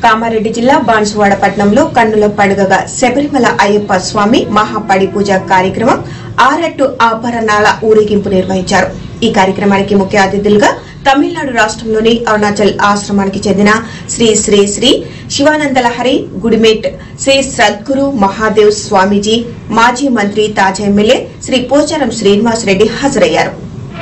కామారెడ్డి జిల్లా బాన్సువాడ పట్టణంలో కన్నుల పండుగగా శబరిమల అయ్యప్ప స్వామి మహాపడి పూజ కార్యక్రమం ఆరట్టు ఆభరణాల ఊరేగింపు నిర్వహించారు ఈ కార్యక్రమానికి ముఖ్య అతిథులుగా తమిళనాడు రాష్ట్రంలోని అరుణాచల్ ఆశ్రమానికి చెందిన శ్రీ శ్రీ శ్రీ శివానందలహరి గుడిమేట్ శ్రీ సద్గురు మహాదేవ్ స్వామీజీ మాజీ మంత్రి తాజా ఎమ్మెల్యే శ్రీ పోచారం శ్రీనివాస్ రెడ్డి హాజరయ్యారు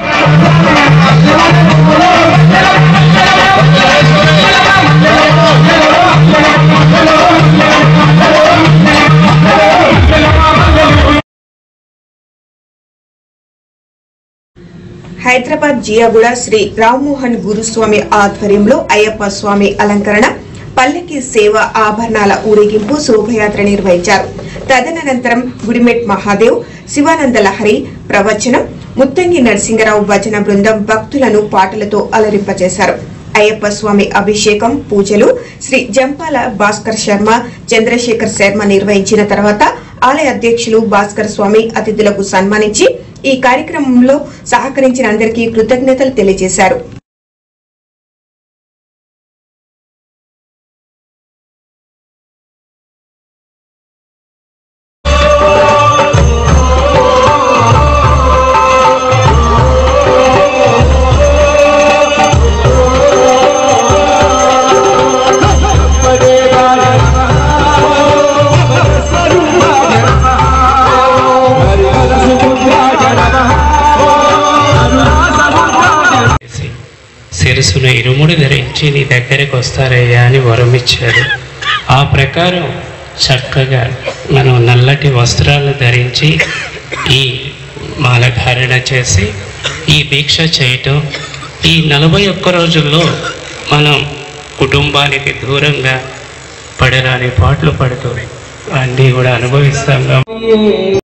హైదరాబాద్ జియాగూడ శ్రీ రామ్మోహన్ గురుస్వామి ఆధ్వర్యంలో అయ్యప్ప స్వామి అలంకరణ పల్లకి సేవ ఆభరణాల ఊరేగింపు శోభయాత్ర నిర్వహించారు తదనంతరం గుడిమెట్ మహాదేవ్ శివానంద లహరి ప్రవచనం ముత్తంగి నరసింగరావు భజన బృందం భక్తులను పాటలతో అలరింపజేశారు అయ్యప్ప స్వామి అభిషేకం పూజలు శ్రీ జంపాల భాస్కర్ శర్మ చంద్రశేఖర్ శర్మ నిర్వహించిన తర్వాత ఆలయ అధ్యక్షులు భాస్కర్ స్వామి అతిథులకు సన్మానించి ఈ కార్యక్రమంలో సహకరించిన అందరికీ కృతజ్ఞతలు తెలియజేశారు చేసి శిరసును ఇరుముడి ధరించి నీ దగ్గరికి వస్తారయ్యా అని వరం ఇచ్చారు ఆ ప్రకారం చక్కగా మనం నల్లటి వస్త్రాలు ధరించి ఈ మాల ధారణ చేసి ఈ దీక్ష చేయటం ఈ నలభై ఒక్క రోజుల్లో మనం కుటుంబానికి దూరంగా పడరాని పాటలు పడుతూ అన్నీ కూడా అనుభవిస్తాం కాబట్టి